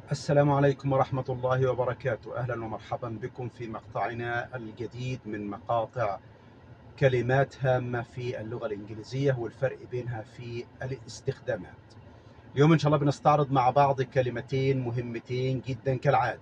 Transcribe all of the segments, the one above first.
السلام عليكم ورحمة الله وبركاته أهلا ومرحبا بكم في مقطعنا الجديد من مقاطع كلمات هامة في اللغة الإنجليزية والفرق بينها في الاستخدامات اليوم إن شاء الله بنستعرض مع بعض كلمتين مهمتين جدا كالعادة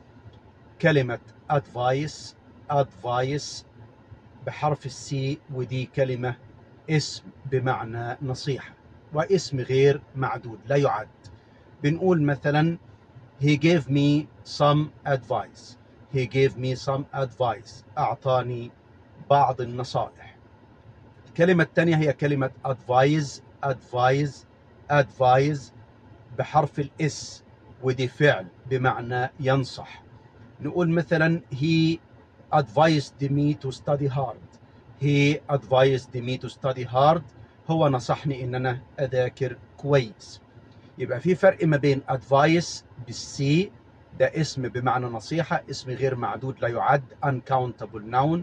كلمة advice advice بحرف السي ودي كلمة اسم بمعنى نصيحة واسم غير معدود لا يعد بنقول مثلا he gave me some advice he gave me some advice أعطاني بعض النصائح الكلمة الثانية هي كلمة advise advise advise بحرف الاس ودي فعل بمعنى ينصح نقول مثلا he advised me to study hard he advised me to study hard هو نصحني ان انا اذاكر كويس يبقى في فرق ما بين advice بالسي ده اسم بمعنى نصيحة اسم غير معدود لا يعد uncountable noun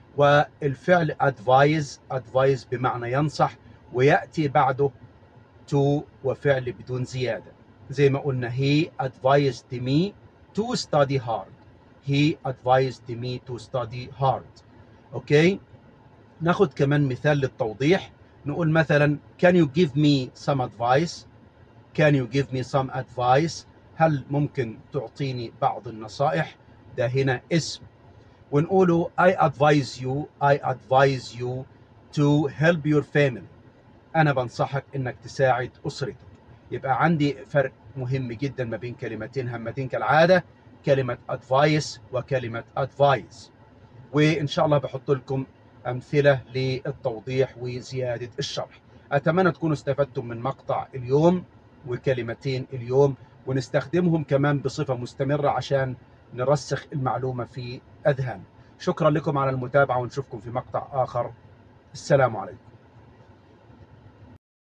والفعل advise advise بمعنى ينصح ويأتي بعده to وفعل بدون زيادة زي ما قلنا he advised me to study hard he advised me to study hard اوكي ناخد كمان مثال للتوضيح نقول مثلا can you give me some advice can you give me some advice هل ممكن تعطيني بعض النصائح ده هنا اسم ونقوله I advise you I advise you to help your family أنا بنصحك إنك تساعد أسرتك يبقى عندي فرق مهم جدا ما بين كلمتين هامتين كالعادة كلمة advice وكلمة advise وإن شاء الله بحط لكم أمثلة للتوضيح وزيادة الشرح أتمنى تكونوا استفدتم من مقطع اليوم وكلمتين اليوم ونستخدمهم كمان بصفة مستمرة عشان نرسخ المعلومة في أذهان شكرا لكم على المتابعة ونشوفكم في مقطع آخر السلام عليكم